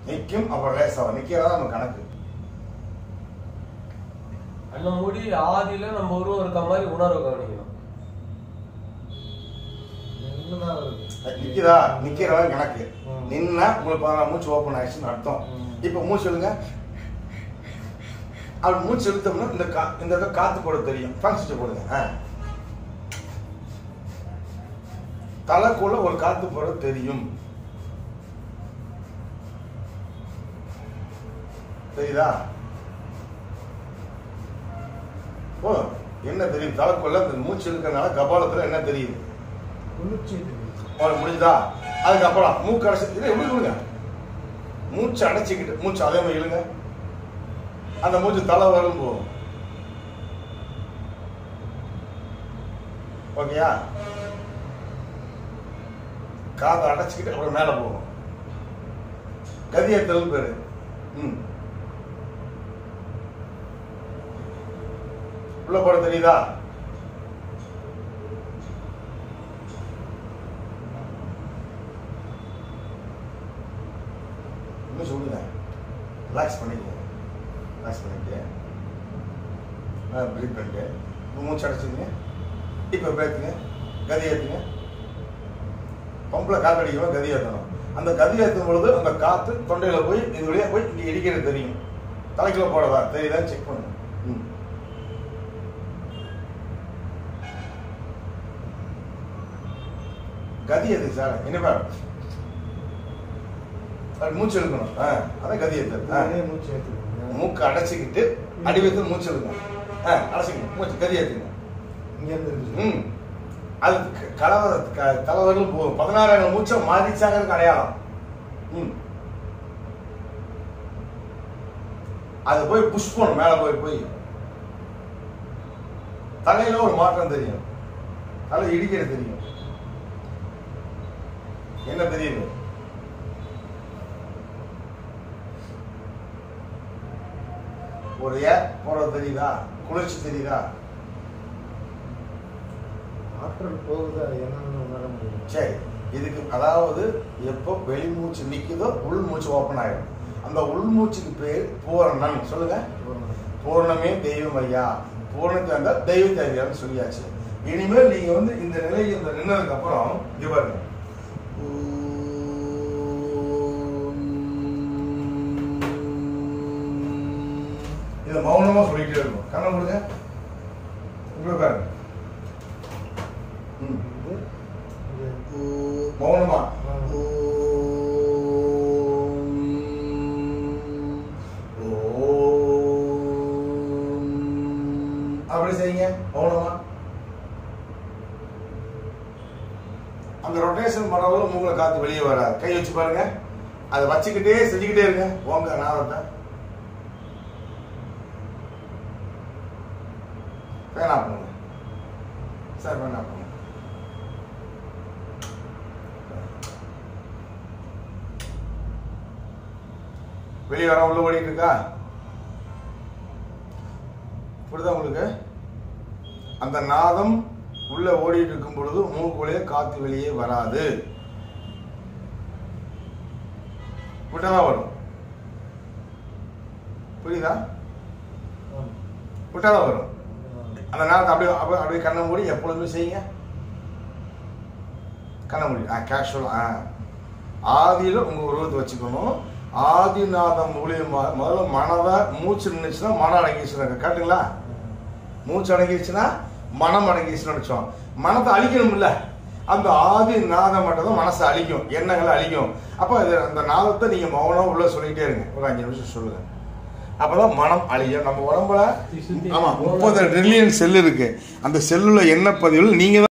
நிற்கும் அப்புறம் லேசாகும் நிற்கிறதா நம்ம கணக்கு கண்ணை மூடி ஆதியில நம்ம உருவம் இருக்க மாதிரி உணர்வை கவனிக்கணும் நின்னுதான் வருது. நிற்கிறதா நிற்கிறதா கணக்கு ம். நின்னா உங்களுக்கு பதினாறு மூச்சு ஓப்பன் ஆயிடுச்சுன்னு அர்த்தம் ம். இப்போ மூச்சு எழுங்க அப்படி மூச்சு இழுத்தோம்னா இந்த கா இந்த இடத்துல காத்து போட தெரியும் ஃபங்க்ஷன் போடுங்க ஆ தலைக்குள்ள ஒரு காத்து போட தெரியும் தெரியுதா ஓ என்ன தெரியும் தலைக்குள்ள இந்த மூச்சு இருக்கிறதுனால கபாலத்துல என்ன தெரியுது குளிர்ச்சி தெரியுது. உங்களுக்கு முடிஞ்சுதா அதுக்கப்புறம் மூக்கு அடைச்சி இதை எப்படி கொடுங்க மூச்சு அடைச்சிக்கிட்டு மூச்சு அதே மாதிரி இழுங்க அந்த மூச்சு தலை வரும் போகும் ஓகேயா காதை அடைச்சிக்கிட்டு அப்புறம் மேலே போகும் கதியத்தல் பேரு ம் உள்ள போட தெரியுதா இன்னும் சொல்லுங்க ரிலாக்ஸ் பண்ணிக்கோங்க ரிலாக்ஸ் பண்ணிட்டு ப்ரீத் பண்ணிட்டு இப்போ மூச்சு அடைச்சிங்க இப்போ பேத்துங்க கதி ஏற்றுங்க பம்பில் காற்று அடிக்கணும் கதி ஏற்றணும் அந்த கதி ஏற்றும் பொழுது அந்த காற்று தொண்டையில் போய் இது வழியாக போய் இங்கே இடிக்கிறது தெரியும் தலைக்குள்ள போடவா தெரியுதா செக் பண்ணுங்க ம் கதி எது சார் என்ன பேர் அது மூச்சு இழுக்கணும் ஆ அதான் கதி ஏற்று ஆ இதே மூச்சு ஏத்துக்குங்க. மூக்கு அடைச்சிக்கிட்டு அடிவயத்தில் மூச்சு இழுங்க ஆ அடைச்சிக்கணும் மூச்சு கதி ஏற்றுங்க இங்க இருந்து இருக்கு. ம் அது க- கலவர க- தலைவர்கள் போகும் பதினாறாயிரம் மூச்சை மாறிச்சாங்கிறது அடையாளம் ம் அது போய் புஷ் பண்ணும் மேலே போய் போய் தலையில ஒரு மாற்றம் தெரியும் தலை இடிக்கிறது தெரியும் என்ன தெரியுது ஒரு ஏ போறது தெரியுதா குளிர்ச்சி தெரியுதா ஆற்றல் போகுது அது என்னன்னு உணர முடியும் சரி இதுக்கு அதாவது எப்போ வெளிமூச்சு நிக்குதோ உள் மூச்சு ஓப்பன் ஆயிடும் அந்த உள்மூச்சுக்கு பேர் பூரணம் சொல்லுங்க பூர்ணமே தெய்வம் ஐயா பூர்ணத்தை இருந்தால் தெய்வத்தை ஐயான்னு சொல்லியாச்சு இனிமேல் நீங்க வந்து இந்த நிலையில் இந்த நின்னதுக்கு அப்புறம் இங்க பாருங்க இதை மௌனமா சொல்லிட்டே இருக்கும் கண்ணை கொடுங்க இப்படி பாருங்க ம் இது இங்க மௌனமா ஆ. அப்படி செய்யுங்க மௌனமா அந்த ரொட்டேஷன் பண்ணவங்களும் மூங்களை காத்து வெளியே வராது கை வச்சு பாருங்க அதை வச்சுக்கிட்டே செஞ்சுக்கிட்டே இருங்க உங்க நாதத்தை பேனா பண்ணுங்க சார் பேனா பண்ணுங்க வெளியே வர உள்ள ஓடிட்டு இருக்கா புரியுதா உங்களுக்கு அந்த நாதம் உள்ள ஓடிட்டு இருக்கும் பொழுது மூக்குள்ளே காத்து வெளியே வராது விட்டாதான் வரும் புரியுதா ஆமா. விட்டாதான் வரும் ஆ. அந்த நாதத்தை அப்படியே அப்படியே அப்படியே கண்ணை மூடி எப்பொழுதுமே செய்யுங்க கண்ணை மூடி ஆ கேஷுவல் ஆ ஆதியில் உங்கள் உருவத்தை வச்சுக்கணும் ஆதிநாதம் மூலியமா முதல்ல மனதை மூச்சு நின்றுச்சுன்னா மனம் அடங்கிடுச்சுன்னா காட்டுங்களா மூச்சு அடங்கிடுச்சுன்னா மனம் அடங்கிடுச்சுன்னு நினைச்சோம் மனத்தை அழிக்கணும்ல அந்த ஆதி நாதம் மட்டும் தான் மனசை அழிக்கும் எண்ணங்களை அழிக்கும் அப்போ இது அந்த நாதத்தை நீங்க மௌனம் உள்ள சொல்லிட்டே இருங்க ஒரு அஞ்சு நிமிஷம் சொல்லுங்க அப்பதான் மனம் அழியும் நம்ம உடம்புல சுத்தி ஆமா முப்பது ட்ரில்லியன் செல் இருக்கு அந்த செல்லுல எண்ண பதிவில் நீங்க தான்